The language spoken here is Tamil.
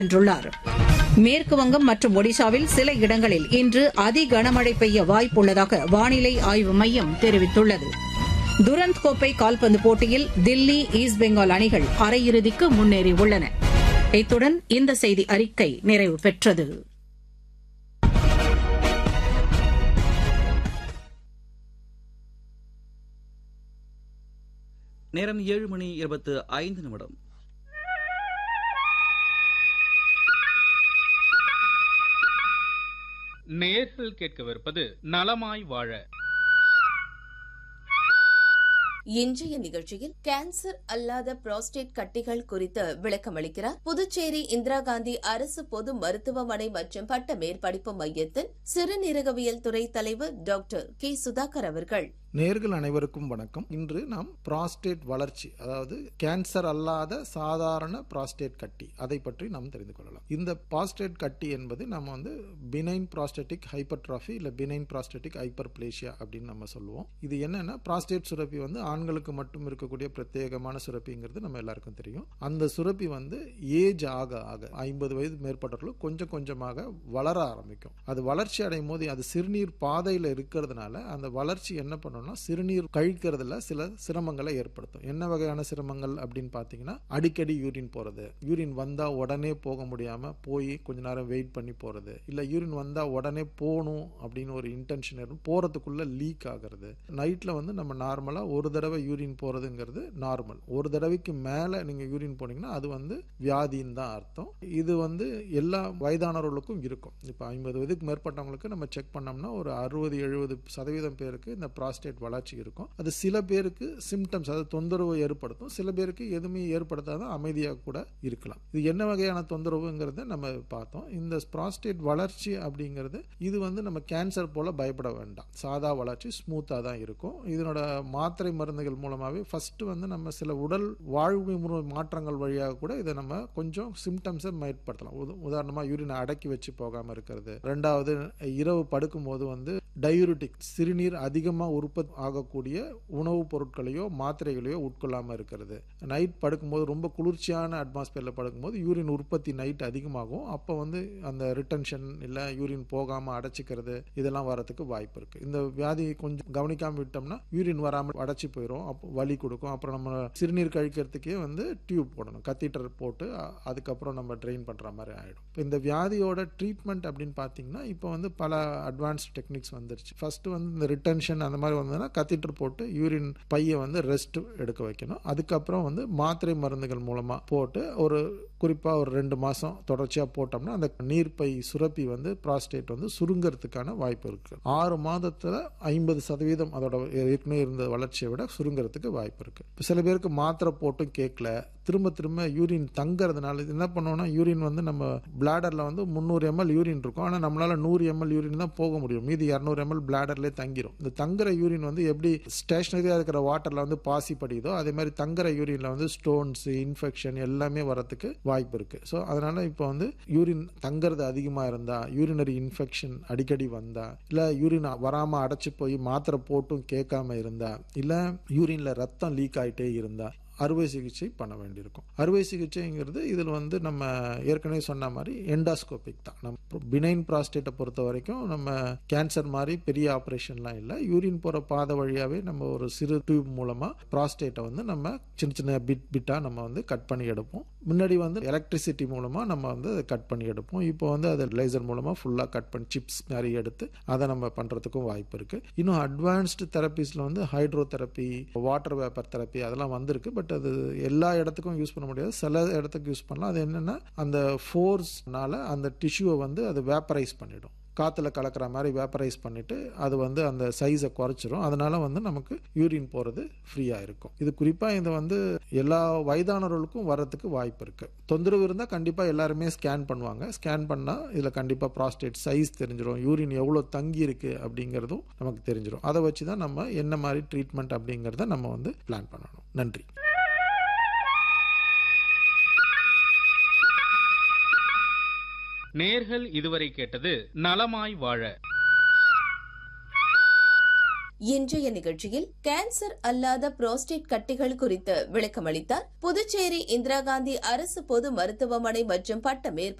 வென்றுள்ளார் மேற்கு வங்கம் மற்றும் ஒடிஷாவில் சில இடங்களில் இன்று அதி கனமழை பெய்ய வாய்ப்புள்ளதாக வானிலை ஆய்வு மையம் தெரிவித்துள்ளது துரந்த் கோப்பை கால்பந்து போட்டியில் தில்லி ஈஸ்ட் பெங்கால் அணிகள் அரையிறுதிக்கு முன்னேறியுள்ளன இத்துடன் இந்த செய்தி அறிக்கை நிறைவு பெற்றது நேரம் ஏழு மணி இருபத்து ஐந்து நிமிடம் நேர்கள் கேட்கவிருப்பது நலமாய் வாழ இன்றைய நிகழ்ச்சியில் கேன்சர் அல்லாத புரோஸ்டேட் கட்டிகள் குறித்து விளக்கமளிக்கிறார் புதுச்சேரி இந்திரா காந்தி அரசு பொது மருத்துவமனை மற்றும் பட்ட மேற்படிப்பு மையத்தின் சிறுநீரகவியல் துறை தலைவர் டாக்டர் கே சுதாகர் அவர்கள் நேர்கள் அனைவருக்கும் வணக்கம் இன்று நாம் புராஸ்டேட் வளர்ச்சி அதாவது கேன்சர் அல்லாத சாதாரண புராஸ்டேட் கட்டி அதை பற்றி நாம் தெரிந்து கொள்ளலாம் இந்த புராஸ்டேட் கட்டி என்பது நம்ம வந்து பினைன் ப்ராஸ்டேட்டிக் ஹைப்பர்ட்ராஃபி இல்லை பினைன் ப்ராஸ்டேட்டிக் ஹைப்பர்பிளேஷியா அப்படின்னு நம்ம சொல்லுவோம் இது என்னன்னா ப்ராஸ்டேட் சுரப்பி வந்து ஆண்களுக்கு மட்டும் இருக்கக்கூடிய பிரத்யேகமான சுரப்பிங்கிறது நம்ம எல்லாருக்கும் தெரியும் அந்த சுரப்பி வந்து ஏஜ் ஆக ஆக ஐம்பது வயது மேற்பட்டவர்களும் கொஞ்சம் கொஞ்சமாக வளர ஆரம்பிக்கும் அது வளர்ச்சி அடையும் போது அது சிறுநீர் பாதையில் இருக்கிறதுனால அந்த வளர்ச்சி என்ன பண்ணணும்னா சிறுநீர் கழிக்கிறதுல சில சிரமங்களை ஏற்படுத்தும் என்ன வகையான சிரமங்கள் அப்படின்னு பார்த்தீங்கன்னா அடிக்கடி யூரின் போகிறது யூரின் வந்தால் உடனே போக முடியாமல் போய் கொஞ்ச நேரம் வெயிட் பண்ணி போகிறது இல்லை யூரின் வந்தால் உடனே போகணும் அப்படின்னு ஒரு இன்டென்ஷன் இருக்கும் போகிறதுக்குள்ள லீக் ஆகிறது நைட்டில் வந்து நம்ம நார்மலாக ஒரு தடவை யூரின் போகிறதுங்கிறது நார்மல் ஒரு தடவைக்கு மேலே நீங்கள் யூரின் போனீங்கன்னா அது வந்து வியாதின்னு தான் அர்த்தம் இது வந்து எல்லா வயதானவர்களுக்கும் இருக்கும் இப்போ ஐம்பது வயதுக்கு மேற்பட்டவங்களுக்கு நம்ம செக் பண்ணோம்னா ஒரு அறுபது எழுபது சதவீதம் பேருக்கு இந்த ப்ராஸ்டேட் வளர்ச்சி இருக்கும் அது சில பேருக்கு சிம்டம்ஸ் அதாவது தொந்தரவு ஏற்படுத்தும் சில பேருக்கு எதுவுமே ஏற்படுத்தாத அமைதியாக கூட இருக்கலாம் இது என்ன வகையான தொந்தரவுங்கிறத நம்ம பார்த்தோம் இந்த ப்ராஸ்டேட் வளர்ச்சி அப்படிங்கிறது இது வந்து நம்ம கேன்சர் போல பயப்பட வேண்டாம் சாதா வளர்ச்சி ஸ்மூத்தாக தான் இருக்கும் இதனோட மாத்திரை மருந்துகள் மூலமாகவே ஃபர்ஸ்ட் வந்து நம்ம சில உடல் வாழ்வு முறை மாற்றங்கள் வழியாக கூட இதை நம்ம கொஞ்சம் சிம்டம்ஸை மேற்படுத்தலாம் உத- உதாரணமா யூரினை அடக்கி வச்சு போகாம இருக்கிறது ரெண்டாவது இரவு படுக்கும்போது வந்து டயூரிட்டிக் சிறுநீர் அதிகமாக உற்பத்தி ஆகக்கூடிய உணவுப் பொருட்களையோ மாத்திரைகளையோ உட்கொள்ளாம இருக்கிறது நைட் படுக்கும்போது ரொம்ப குளிர்ச்சியான அட்மாஸ்பியரில் படுக்கும்போது யூரின் உற்பத்தி நைட் அதிகமாகும் அப்போ வந்து அந்த ரிட்டன்ஷன் இல்லை யூரின் போகாமல் அடைச்சிக்கிறது இதெல்லாம் வரதுக்கு வாய்ப்பு இருக்கு இந்த வியாதி கொஞ்சம் கவனிக்காம விட்டோம்னா யூரின் வராமல் அடைச்சி போயிடும் அப்போ வலி கொடுக்கும் அப்புறம் நம்ம சிறுநீர் கழிக்கிறதுக்கே வந்து டியூப் போடணும் கத்தீட்டர் போட்டு அ- அதுக்கப்புறம் நம்ம ட்ரெயின் பண்ணுற மாதிரி ஆகிடும் இப்போ இந்த வியாதியோட ட்ரீட்மெண்ட் அப்படின்னு பார்த்தீங்கன்னா இப்போ வந்து பல அட்வான்ஸ்ட் டெக்னிக்ஸ் வந்துருச்சு ஃபர்ஸ்ட் வந்து இந்த ரிட்டன்ஷன் அந்த மாதிரி வந்ததுன்னா கத்தீட்டர் போட்டு யூரின் பையை வந்து ரெஸ்ட் எடுக்க வைக்கணும் அதுக்கப்புறம் வந்து மாத்திரை மருந்துகள் மூலமாக போட்டு ஒரு குறிப்பாக ஒரு ரெண்டு மாதம் தொடர்ச்சியாக போட்டோம்னா அந்த நீர்ப்பை சுரப்பி வந்து ப்ராஸ்டேட் வந்து சுருங்கிறதுக்கான வாய்ப்பு இருக்கு ஆறு மாதத்தில் ஐம்பது சதவீதம் அதோட ஏற்கனவே இருந்த வளர்ச்சியை விட சுருங்கிறதுக்கு வாய்ப்பு இருக்கு இப்போ சில பேருக்கு மாத்திரை போட்டும் கேட்கல திரும்ப திரும்ப யூரின் தங்கறதுனால இது என்ன பண்ணுவோம்னா யூரின் வந்து நம்ம பிளாடரில் வந்து முந்நூறு எம்எல் யூரின் இருக்கும் ஆனால் நம்மளால நூறு எம்எல் யூரின் தான் போக முடியும் மீதி இரநூறு எம்எல் பிளாடர்லேயே தங்கிரும் இந்த தங்குற யூரின் வந்து எப்படி ஸ்டேஷனரியாக இருக்கிற வாட்டரில் வந்து பாசி படியுதோ அதே மாதிரி தங்குற யூரினில் வந்து ஸ்டோன்ஸ் இன்ஃபெக்ஷன் எல்லாமே வரத்துக்கு வாய்ப்பு இருக்கு ஸோ அதனால இப்போ வந்து யூரின் தங்குறது அதிகமாக இருந்தா யூரினரி இன்ஃபெக்ஷன் அடிக்கடி வந்தா இல்லை யூரின் வராமல் அடைச்சி போய் மாத்திரை போட்டும் கேட்காம இருந்தா இல்லை யூரின்ல ரத்தம் லீக் ஆயிட்டே இருந்தா அறுவை சிகிச்சை பண்ண வேண்டியிருக்கும் அறுவை சிகிச்சைங்கிறது இதில் வந்து நம்ம ஏற்கனவே சொன்ன மாதிரி எண்டாஸ்கோபிக் தான் நம்ம பினைன் ப்ராஸ்டேட்டை பொறுத்த வரைக்கும் நம்ம கேன்சர் மாதிரி பெரிய ஆப்ரேஷன்லாம் இல்லை யூரின் போகிற பாதை வழியாகவே நம்ம ஒரு சிறு டியூப் மூலமாக ப்ராஸ்டேட்டை வந்து நம்ம சின்ன சின்ன பிட் பிட்டாக நம்ம வந்து கட் பண்ணி எடுப்போம் முன்னாடி வந்து எலக்ட்ரிசிட்டி மூலமாக நம்ம வந்து அதை கட் பண்ணி எடுப்போம் இப்போ வந்து அதை லேசர் மூலமாக ஃபுல்லாக கட் பண்ணி சிப்ஸ் மாதிரி எடுத்து அதை நம்ம பண்ணுறதுக்கும் வாய்ப்பு இருக்குது இன்னும் அட்வான்ஸ்டு தெரப்பீஸில் வந்து hydro therapy water vapour therapy அதெல்லாம் வந்திருக்கு பட் அது எல்லா இடத்துக்கும் யூஸ் பண்ண முடியாது சில இடத்துக்கு யூஸ் பண்ணலாம் அது என்னென்னா அந்த ஃபோர்ஸ்னால அந்த டிஷ்யூவை வந்து அது வேப்பரைஸ் பண்ணிடும் காற்றுல கலக்கிற மாதிரி வேப்பரைஸ் பண்ணிட்டு அது வந்து அந்த சைஸை குறைச்சிரும் அதனால வந்து நமக்கு யூரின் போகிறது ஃப்ரீயாக இருக்கும் இது குறிப்பாக இது வந்து எல்லா வயதானவர்களுக்கும் வர்றதுக்கு வாய்ப்பு இருக்கு தொந்தரவு இருந்தால் கண்டிப்பாக எல்லாருமே ஸ்கேன் பண்ணுவாங்க ஸ்கேன் பண்ணால் இதில் கண்டிப்பாக ப்ராஸ்டேட் சைஸ் தெரிஞ்சிடும் யூரின் எவ்வளோ தங்கி இருக்கு அப்படிங்கிறதும் நமக்கு தெரிஞ்சிடும் அதை வச்சு தான் நம்ம என்ன மாதிரி ட்ரீட்மெண்ட் அப்படிங்கிறத நம்ம வந்து பிளான் பண்ணணும் நன்றி நேர்கள் இதுவரை கேட்டது நலமாய் வாழ இன்றைய நிகழ்ச்சியில் கேன்சர் அல்லாத புரோஸ்டேட் கட்டிகள் குறித்து விளக்கமளித்தார் புதுச்சேரி இந்திரா காந்தி அரசு பொது மருத்துவமனை மற்றும் பட்ட மேற்படி